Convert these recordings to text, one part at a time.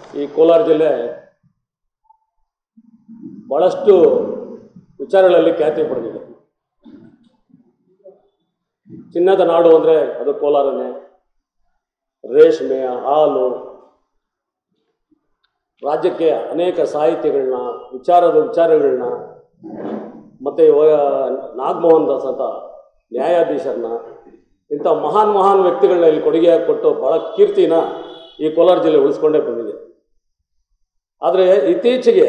ಈ ಕೋಲಾರ ಜಿಲ್ಲೆ ಭಾಳಷ್ಟು ವಿಚಾರಗಳಲ್ಲಿ ಖ್ಯಾತಿ ಪಡೆದಿದೆ ಚಿನ್ನದ ನಾಡು ಅಂದರೆ ಅದು ಕೋಲಾರನೇ ರೇಷ್ಮೆ ಹಾಲು ರಾಜ್ಯಕ್ಕೆ ಅನೇಕ ಸಾಹಿತ್ಯಗಳನ್ನ ವಿಚಾರದ ವಿಚಾರಗಳನ್ನ ಮತ್ತು ನಾಗಮೋಹನ್ ದಾಸ್ ಅಂತ ನ್ಯಾಯಾಧೀಶರನ್ನ ಇಂಥ ಮಹಾನ್ ಮಹಾನ್ ವ್ಯಕ್ತಿಗಳನ್ನ ಇಲ್ಲಿ ಕೊಡುಗೆಯಾಗಿ ಕೊಟ್ಟು ಭಾಳ ಕೀರ್ತಿನ ಈ ಕೋಲಾರ ಜಿಲ್ಲೆ ಉಳಿಸ್ಕೊಂಡೇ ಬಂದಿದೆ ಆದರೆ ಇತ್ತೀಚೆಗೆ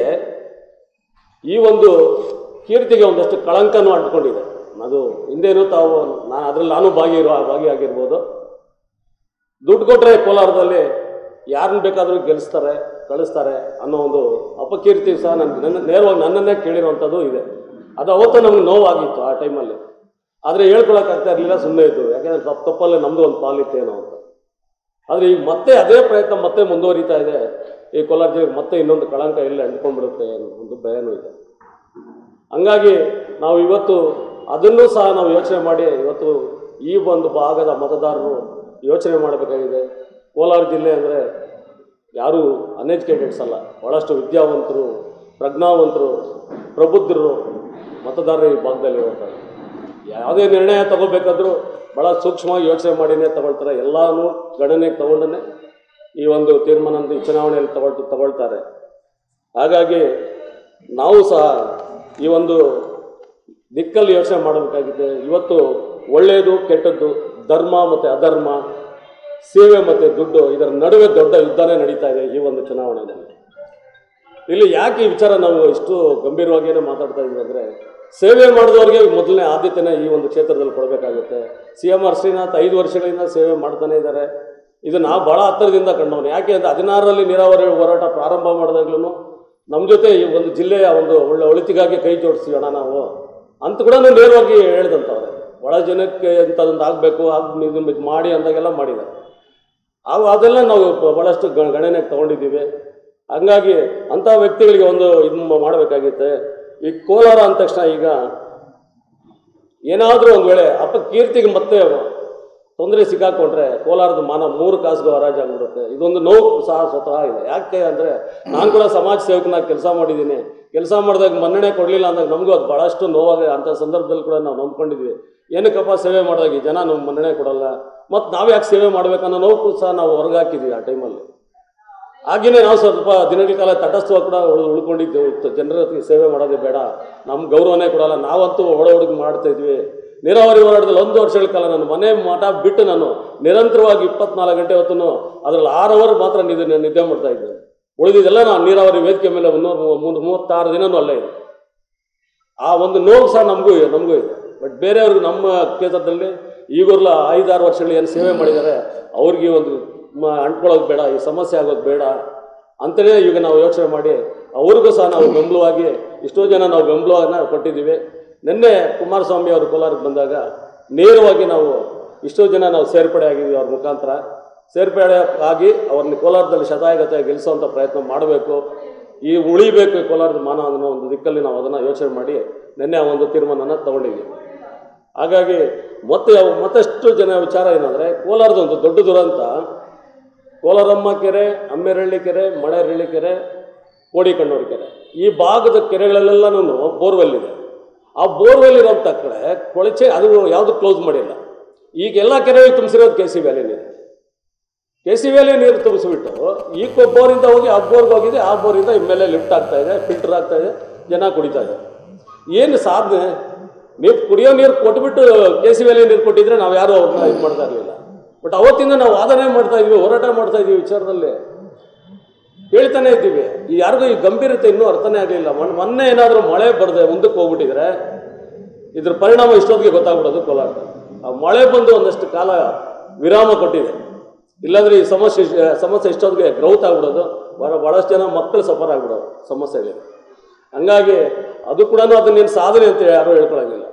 ಈ ಒಂದು ಕೀರ್ತಿಗೆ ಒಂದಷ್ಟು ಕಳಂಕನೂ ಅಂಟ್ಕೊಂಡಿದೆ ಅದು ಹಿಂದೇನೂ ತಾವು ನಾನು ಅದರಲ್ಲಿ ನಾನು ಭಾಗಿರೋ ಭಾಗಿಯಾಗಿರ್ಬೋದು ದುಡ್ಡು ಕೊಟ್ಟರೆ ಕೋಲಾರದಲ್ಲಿ ಯಾರನ್ನ ಬೇಕಾದರೂ ಗೆಲ್ಲಿಸ್ತಾರೆ ಕಳಿಸ್ತಾರೆ ಅನ್ನೋ ಒಂದು ಅಪಕೀರ್ತಿ ಸಹ ನನ್ನ ನನ್ನ ನೇರವಾಗಿ ನನ್ನನ್ನೇ ಕೇಳಿರುವಂಥದ್ದು ಇದೆ ಅದು ಅವತ್ತು ನಮ್ಗೆ ನೋವಾಗಿತ್ತು ಆ ಟೈಮಲ್ಲಿ ಆದರೆ ಹೇಳ್ಕೊಳಕ್ಕಾಗ್ತಾ ಇರಲಿಲ್ಲ ಸುಮ್ಮನೆ ಇದ್ದು ಯಾಕೆಂದರೆ ತಪ್ಪು ತಪ್ಪಲ್ಲೇ ನಮ್ಮದು ಒಂದು ಪಾಲಿತ್ತೇನೋ ಅಂತ ಆದರೆ ಈಗ ಮತ್ತೆ ಅದೇ ಪ್ರಯತ್ನ ಮತ್ತೆ ಮುಂದುವರಿತಾ ಇದೆ ಈ ಕೋಲಾರ ಜಿಲ್ಲೆಗೆ ಮತ್ತೆ ಇನ್ನೊಂದು ಕಳಂಕ ಎಲ್ಲ ಅಂಟ್ಕೊಂಡ್ಬಿಡುತ್ತೆ ಅನ್ನೋ ಒಂದು ಭಯನೂ ಇದೆ ಹಂಗಾಗಿ ನಾವು ಇವತ್ತು ಅದನ್ನೂ ಸಹ ನಾವು ಯೋಚನೆ ಮಾಡಿ ಇವತ್ತು ಈ ಒಂದು ಭಾಗದ ಮತದಾರರು ಯೋಚನೆ ಮಾಡಬೇಕಾಗಿದೆ ಕೋಲಾರ ಜಿಲ್ಲೆ ಅಂದರೆ ಯಾರೂ ಅನ್ಎಜುಕೇಟೆಡ್ಸ್ ಅಲ್ಲ ಭಾಳಷ್ಟು ವಿದ್ಯಾವಂತರು ಪ್ರಜ್ಞಾವಂತರು ಪ್ರಬುದ್ಧರು ಮತದಾರರು ಈ ಭಾಗದಲ್ಲಿ ಇರ್ತಾರೆ ಯಾವುದೇ ನಿರ್ಣಯ ತಗೋಬೇಕಾದ್ರೂ ಭಾಳ ಸೂಕ್ಷ್ಮವಾಗಿ ಯೋಚನೆ ಮಾಡಿನೇ ತಗೊಳ್ತಾರೆ ಎಲ್ಲನೂ ಗಣನೆಗೆ ತಗೊಂಡೇ ಈ ಒಂದು ತೀರ್ಮಾನ ಈ ಚುನಾವಣೆಯಲ್ಲಿ ತಗೊಳ್ತು ತಗೊಳ್ತಾರೆ ಹಾಗಾಗಿ ನಾವು ಸಹ ಈ ಒಂದು ದಿಕ್ಕಲ್ಲಿ ಯೋಚನೆ ಮಾಡಬೇಕಾಗಿದೆ ಇವತ್ತು ಒಳ್ಳೆಯದು ಕೆಟ್ಟದ್ದು ಧರ್ಮ ಮತ್ತು ಅಧರ್ಮ ಸೇವೆ ಮತ್ತು ದುಡ್ಡು ಇದರ ನಡುವೆ ದೊಡ್ಡ ಯುದ್ಧನೇ ನಡೀತಾ ಇದೆ ಈ ಒಂದು ಚುನಾವಣೆಯಲ್ಲಿ ಇಲ್ಲಿ ಯಾಕೆ ಈ ವಿಚಾರ ನಾವು ಇಷ್ಟು ಗಂಭೀರವಾಗಿಯೇ ಮಾತಾಡ್ತಾ ಇದ್ದೀವಿ ಅಂದರೆ ಸೇವೆ ಮಾಡಿದವ್ರಿಗೆ ಮೊದಲನೇ ಆದ್ಯತೆನ ಈ ಒಂದು ಕ್ಷೇತ್ರದಲ್ಲಿ ಕೊಡಬೇಕಾಗುತ್ತೆ ಸಿ ಎಮ್ ಆರ್ ಶ್ರೀನಾಥ್ ಐದು ವರ್ಷಗಳಿಂದ ಸೇವೆ ಮಾಡ್ತಾನೆ ಇದ್ದಾರೆ ಇದು ನಾವು ಭಾಳ ಹತ್ತಿರದಿಂದ ಕಂಡವನು ಯಾಕೆ ಅಂದರೆ ಹದಿನಾರರಲ್ಲಿ ನೀರಾವರಿ ಹೋರಾಟ ಪ್ರಾರಂಭ ಮಾಡಿದಾಗ್ಲೂ ನಮ್ಮ ಜೊತೆ ಈ ಒಂದು ಜಿಲ್ಲೆಯ ಒಂದು ಒಳ್ಳೆ ಒಳಿತಿಗಾಗಿ ಕೈ ಜೋಡಿಸ್ತೀವಿ ಅಣ್ಣ ನಾವು ಅಂತ ಕೂಡ ನೇರವಾಗಿ ಹೇಳ್ದಂಥವ್ರೆ ಒಳ ಜನಕ್ಕೆ ಇಂಥದ್ದೊಂದು ಆಗಬೇಕು ಆಗ ಇದು ಇದು ಮಾಡಿ ಅಂದಾಗೆಲ್ಲ ಮಾಡಿದ್ದಾರೆ ಅವು ಅದೆಲ್ಲ ನಾವು ಬ- ಭಾಳಷ್ಟು ಗ ಗಣನೆಗೆ ತಗೊಂಡಿದ್ದೀವಿ ಹಂಗಾಗಿ ಅಂಥ ವ್ಯಕ್ತಿಗಳಿಗೆ ಒಂದು ಇದು ಮಾಡಬೇಕಾಗಿತ್ತೆ ಈ ಕೋಲಾರ ಅಂದ ತಕ್ಷಣ ಈಗ ಏನಾದರೂ ಒಂದು ವೇಳೆ ಅಪಕೀರ್ತಿಗೆ ಮತ್ತೆ ತೊಂದರೆ ಸಿಕ್ಕಾಕೊಂಡ್ರೆ ಕೋಲಾರದ ಮಾನ ಮೂರು ಕಾಸಿಗೆ ಹರಾಜಾಗ್ಬಿಡುತ್ತೆ ಇದೊಂದು ನೋವು ಸಹ ಸ್ವತಃ ಇದೆ ಯಾಕೆ ಅಂದರೆ ನಾನು ಕೂಡ ಸಮಾಜ ಸೇವಕನಾಗಿ ಕೆಲಸ ಮಾಡಿದ್ದೀನಿ ಕೆಲಸ ಮಾಡಿದಾಗ ಮನ್ನಣೆ ಕೊಡಲಿಲ್ಲ ಅಂದಾಗ ನಮಗೂ ಅದು ಭಾಳಷ್ಟು ನೋವಾಗ ಅಂಥ ಸಂದರ್ಭದಲ್ಲಿ ಕೂಡ ನಾವು ನಂಬ್ಕೊಂಡಿದ್ವಿ ಏನಕ್ಕಪ್ಪ ಸೇವೆ ಮಾಡಿದಾಗ ಈ ಜನ ನಮ್ಗೆ ಮನ್ನಣೆ ಕೊಡಲ್ಲ ಮತ್ತು ನಾವು ಯಾಕೆ ಸೇವೆ ಮಾಡ್ಬೇಕನ್ನೋ ನೋವು ಸಹ ನಾವು ಹೊರಗಾಕಿದ್ವಿ ಆ ಟೈಮಲ್ಲಿ ಹಾಗೆಯೇ ನಾವು ಸ್ವಲ್ಪ ದಿನಗಳ ಕಾಲ ತಟಸ್ಥವಾಗಿ ಕೂಡ ಉಳ್ ಉಳ್ಕೊಂಡಿದ್ದೆವು ಇತ್ತು ಜನರ ಹತ್ರ ಸೇವೆ ಮಾಡೋದೇ ಬೇಡ ನಮ್ಮ ಗೌರವನೇ ಕೊಡಲ್ಲ ನಾವಂತೂ ಒಳ ಹುಡುಗಿ ಮಾಡ್ತಾ ಇದ್ವಿ ನೀರಾವರಿ ಹೋರಾಟದಲ್ಲಿ ಒಂದು ವರ್ಷಗಳ ಕಾಲ ನಾನು ಮನೆ ಮಠ ಬಿಟ್ಟು ನಾನು ನಿರಂತರವಾಗಿ ಇಪ್ಪತ್ನಾಲ್ಕು ಗಂಟೆ ಹೊತ್ತು ಅದರಲ್ಲಿ ಆರು ಅವರ್ ಮಾತ್ರ ನಿದ್ದೆ ನಿದ್ದೆ ಮಾಡ್ತಾ ಇದ್ದೆ ಉಳಿದಿದ್ದೆಲ್ಲ ನಾನು ನೀರಾವರಿ ವೇದಿಕೆ ಮೇಲೆ ಮುನ್ನೂರು ಮೂರು ಮೂವತ್ತಾರು ದಿನನೂ ಅಲ್ಲೇ ಇದೆ ಆ ಒಂದು ನೋವು ಸಹ ನಮಗೂ ನಮಗೂ ಇದೆ ಬಟ್ ಬೇರೆಯವ್ರಿಗೆ ನಮ್ಮ ಕ್ಷೇತ್ರದಲ್ಲಿ ಈಗೂರ್ಲ ಐದಾರು ವರ್ಷಗಳು ಏನು ಸೇವೆ ಮಾಡಿದ್ದಾರೆ ಅವ್ರಿಗೆ ಒಂದು ಮ- ಅಂಟ್ಕೊಳ್ಳೋದು ಬೇಡ ಈ ಸಮಸ್ಯೆ ಆಗೋದು ಬೇಡ ಅಂತಲೇ ಈಗ ನಾವು ಯೋಚನೆ ಮಾಡಿ ಅವ್ರಿಗೂ ಸಹ ನಾವು ಬೆಂಬಲವಾಗಿ ಎಷ್ಟೋ ಜನ ನಾವು ಬೆಂಬಲವನ್ನು ಕೊಟ್ಟಿದ್ದೀವಿ ನಿನ್ನೆ ಕುಮಾರಸ್ವಾಮಿ ಅವರು ಕೋಲಾರಕ್ಕೆ ಬಂದಾಗ ನೇರವಾಗಿ ನಾವು ಇಷ್ಟೋ ಜನ ನಾವು ಸೇರ್ಪಡೆ ಆಗಿದ್ದೀವಿ ಅವ್ರ ಮುಖಾಂತರ ಸೇರ್ಪಡೆ ಆಗಿ ಅವ್ರನ್ನ ಕೋಲಾರದಲ್ಲಿ ಶತಾಯಗತ ಗೆಲ್ಲಿಸುವಂಥ ಪ್ರಯತ್ನ ಮಾಡಬೇಕು ಈ ಉಳಿಬೇಕು ಈ ಕೋಲಾರದ ಮಾನ ಅನ್ನೋ ಒಂದು ದಿಕ್ಕಲ್ಲಿ ನಾವು ಅದನ್ನು ಯೋಚನೆ ಮಾಡಿ ನಿನ್ನೆ ಆ ಒಂದು ತೀರ್ಮಾನನ ತಗೊಂಡಿದ್ದೀವಿ ಹಾಗಾಗಿ ಮತ್ತೆ ಅವು ಮತ್ತಷ್ಟು ಜನ ವಿಚಾರ ಏನಂದರೆ ಕೋಲಾರದ ಒಂದು ದೊಡ್ಡ ದುರಂತ ಕೋಲಾರಮ್ಮ ಕೆರೆ ಅಮ್ಮೆರಳ್ಳಿ ಕೆರೆ ಮಳೆರಳ್ಳಿ ಕೆರೆ ಕೋಡಿಕಣ್ಣೂರು ಕೆರೆ ಈ ಭಾಗದ ಕೆರೆಗಳಲ್ಲೆಲ್ಲನೂ ಬೋರ್ವೆಲ್ ಇದೆ ಆ ಬೋರ್ವೆಲ್ ಇರೋಂಥ ಕಡೆ ಕೊಳಚೆ ಅದು ಯಾವುದು ಕ್ಲೋಸ್ ಮಾಡಿಲ್ಲ ಈಗ ಎಲ್ಲ ಕೆರೆಗಳು ತುಂಬಿಸಿರೋದು ಕೆ ಸಿ ವ್ಯಾಲಿ ನೀರು ಕೆ ಸಿ ವ್ಯಾಲಿ ನೀರು ತುಂಬಿಸ್ಬಿಟ್ಟು ಈ ಕೊ- ಬೋರಿಂದ ಹೋಗಿ ಆ ಬೋರ್ಗೆ ಹೋಗಿದೆ ಆ ಬೋರಿಂದ ಮೇಲೆ ಲಿಫ್ಟ್ ಆಗ್ತಾ ಇದೆ ಫಿಲ್ಟರ್ ಆಗ್ತಾ ಇದೆ ಜನ ಕುಡಿತಾ ಇದೆ ಏನು ಸಾಧನೆ ನೀವು ಕುಡಿಯೋ ನೀರು ಕೊಟ್ಬಿಟ್ಟು ಕೆ ಸಿ ವ್ಯಾಲಿ ನೀರು ಕೊಟ್ಟಿದ್ರೆ ನಾವು ಯಾರು ಅವ್ರನ್ನ ಇದು ಮಾಡ್ತಾ ಇರಲಿಲ್ಲ ಬಟ್ ಅವತ್ತಿಂದ ನಾವು ವಾದನೆ ಮಾಡ್ತಾ ಇದ್ವಿ ಹೋರಾಟ ಮಾಡ್ತಾ ಇದ್ವಿ ವಿಚಾರದಲ್ಲಿ ಹೇಳ್ತಾನೆ ಇದ್ದೀವಿ ಈ ಯಾರಿಗೂ ಈ ಗಂಭೀರತೆ ಇನ್ನೂ ಅರ್ಥನೇ ಆಗಲಿಲ್ಲ ಮೊನ್ನೆ ಮೊನ್ನೆ ಏನಾದರೂ ಮಳೆ ಬರದೆ ಮುಂದಕ್ಕೆ ಹೋಗ್ಬಿಟ್ಟಿದ್ರೆ ಇದ್ರ ಪರಿಣಾಮ ಇಷ್ಟೊತ್ತಿಗೆ ಗೊತ್ತಾಗ್ಬಿಡೋದು ಕೋಲಾರ ಆ ಮಳೆ ಬಂದು ಒಂದಷ್ಟು ಕಾಲ ವಿರಾಮ ಕೊಟ್ಟಿದೆ ಇಲ್ಲಾಂದ್ರೆ ಈ ಸಮಸ್ಯೆ ಸಮಸ್ಯೆ ಇಷ್ಟೊತ್ತಿಗೆ ಗ್ರೌತ್ ಆಗ್ಬಿಡೋದು ಬಹಳ ಭಾಳಷ್ಟು ಜನ ಮಕ್ಕಳು ಸಫರ್ ಆಗ್ಬಿಡೋದು ಸಮಸ್ಯೆಗಳಿಗೆ ಹಂಗಾಗಿ ಅದು ಕೂಡ ಅದನ್ನೇನು ಸಾಧನೆ ಅಂತ ಯಾರೂ ಹೇಳ್ಕೊಳಂಗಿಲ್ಲ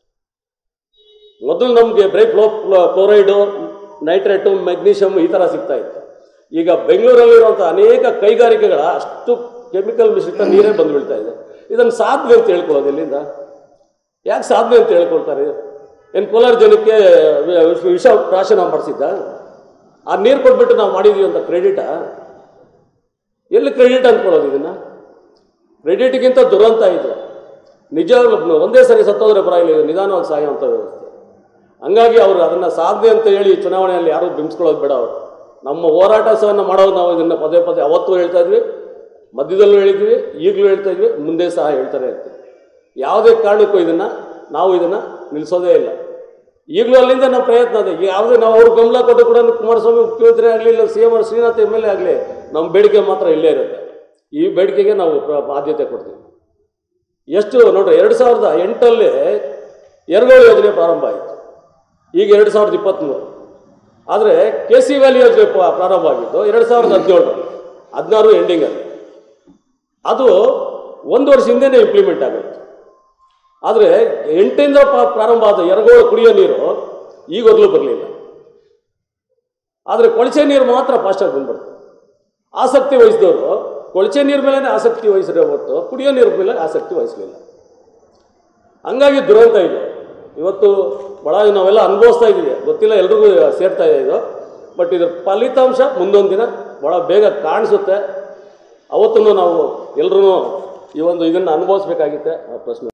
ಮೊದಲು ನಮಗೆ ಬರೀ ಫ್ಲೋ ಕ್ಲೋರೈಡು ನೈಟ್ರೇಟು ಮೆಗ್ನೀಷಿಯಮ್ ಈ ಥರ ಸಿಗ್ತಾ ಇತ್ತು ಈಗ ಬೆಂಗಳೂರಲ್ಲಿರುವಂಥ ಅನೇಕ ಕೈಗಾರಿಕೆಗಳ ಅಷ್ಟು ಕೆಮಿಕಲ್ ಮಿಶ್ರಿತ ನೀರೇ ಬಂದು ಬೀಳ್ತಾ ಇದೆ ಇದನ್ನು ಸಾಧನೆ ಅಂತ ಹೇಳ್ಕೊಳ್ಳೋದು ಎಲ್ಲಿಂದ ಯಾಕೆ ಸಾಧನೆ ಅಂತ ಹೇಳ್ಕೊಳ್ತಾರೆ ಏನು ಕೋಲಾರ ಜನಕ್ಕೆ ವಿ- ವಿಷ- ವಿಷ ಪ್ರಾಶನ ಮಾಡಿಸಿದ್ದ ಆ ನೀರು ಕೊಟ್ಬಿಟ್ಟು ನಾವು ಮಾಡಿದೀವಿ ಅಂತ ಕ್ರೆಡಿಟಾ ಎಲ್ಲಿ ಕ್ರೆಡಿಟ್ ಅಂದ್ಕೊಳ್ಳೋದು ಇದನ್ನು ಕ್ರೆಡಿಟ್ಗಿಂತ ದುರಂತ ಇದು ನಿಜ ಒಂದೇ ಸರಿ ಸತ್ತೋದ್ರೆ ಪರವಾಗಿಲ್ಲ ಇದು ನಿಧಾನವಾಗಿ ಸಾಯುವಂಥ ವ್ಯವಸ್ಥೆ ಹಂಗಾಗಿ ಅವರು ಅದನ್ನು ಸಾಧನೆ ಅಂತ ಹೇಳಿ ಚುನಾವಣೆಯಲ್ಲಿ ಯಾರೂ ಬಿಂಬಿಸ್ಕೊಳ್ಳೋದು ಬೇಡ ಅವರು ನಮ್ಮ ಹೋರಾಟ ಸಹನ ಮಾಡೋದು ನಾವು ಇದನ್ನು ಪದೇ ಪದೇ ಅವತ್ತು ಹೇಳ್ತಾ ಇದ್ವಿ ಮಧ್ಯದಲ್ಲೂ ಹೇಳಿದ್ವಿ ಈಗಲೂ ಹೇಳ್ತಾ ಇದ್ವಿ ಮುಂದೆ ಸಹ ಹೇಳ್ತಾನೆ ಇರ್ತೀವಿ ಯಾವುದೇ ಕಾರಣಕ್ಕೂ ಇದನ್ನು ನಾವು ಇದನ್ನು ನಿಲ್ಲಿಸೋದೇ ಇಲ್ಲ ಈಗಲೂ ಅಲ್ಲಿಂದ ನಮ್ಮ ಪ್ರಯತ್ನ ಅದೇ ಯಾವುದೇ ನಾವು ಅವ್ರು ಗಮನ ಕೊಟ್ಟು ಕೂಡ ಕುಮಾರಸ್ವಾಮಿ ಮುಖ್ಯಮಂತ್ರಿ ಆಗಲಿ ಇಲ್ಲ C M Srinath M L A ಆಗಲಿ ನಮ್ಮ ಬೇಡಿಕೆ ಮಾತ್ರ ಇಲ್ಲೇ ಇರುತ್ತೆ ಈ ಬೇಡಿಕೆಗೆ ನಾವು ಪ್ರ- ಆದ್ಯತೆ ಕೊಡ್ತೀವಿ ಎಷ್ಟು ನೋಡ್ರಿ ಎರಡು ಸಾವಿರದ ಎಂಟಲ್ಲಿ ಎರಗೋಳು ಯೋಜನೆ ಪ್ರಾರಂಭ ಆಯಿತು ಈಗ ಎರಡು ಸಾವಿರದ ಇಪ್ಪತ್ತ್ಮೂರು ಆದರೆ ಕೆ ಸಿ ವ್ಯಾಲಿ ಯೋಜನೆ ಪ- ಪ್ರಾರಂಭ ಆಗಿದ್ದು ಎರಡು ಸಾವಿರದ ಹದಿನೇಳರಲ್ಲಿ ಹದಿನಾರು ಎಂಡಿಂಗಲ್ಲಿ ಅದು ಒಂದು ವರ್ಷ ಹಿಂದೆನೇ ಇಂಪ್ಲಿಮೆಂಟ್ ಆಗುತ್ತೆ ಆದರೆ ಎಂಟರಿಂದ ಪ- ಪ್ರಾರಂಭ ಆದ ಎರಗೋಳು ಕುಡಿಯೋ ನೀರು ಈಗಲೂ ಬರಲಿಲ್ಲ ಆದರೆ ಕೊಳಚೆ ನೀರು ಮಾತ್ರ ಫಾಸ್ಟಾಗಿ ಬಂದ್ಬಿಡ್ತು ಆಸಕ್ತಿ ವಹಿಸಿದವರು ಕೊಳಚೆ ನೀರು ಮೇಲೆ ಆಸಕ್ತಿ ವಹಿಸಿರೋ ಹೊರತು ಕುಡಿಯೋ ನೀರು ಮೇಲೆ ಆಸಕ್ತಿ ವಹಿಸಲಿಲ್ಲ ಹಂಗಾಗಿ ದುರಂತ ಇದೆ ಇವತ್ತು ಭಾಳ ನಾವೆಲ್ಲ ಅನುಭವಿಸ್ತಾ ಇದ್ದೀವಿ ಗೊತ್ತಿಲ್ಲ ಎಲ್ರಿಗೂ ಸೇರ್ತಾ ಇದೆ ಇದು ಬಟ್ ಇದ್ರ ಫಲಿತಾಂಶ ಮುಂದೊಂದು ದಿನ ಭಾಳ ಬೇಗ ಕಾಣಿಸುತ್ತೆ ಅವತ್ತೂ ನಾವು ಎಲ್ಲರೂ ಈ ಒಂದು ಇದನ್ನು ಅನುಭವಿಸ್ಬೇಕಾಗಿತ್ತೆ ಆ ಪ್ರಶ್ನೆ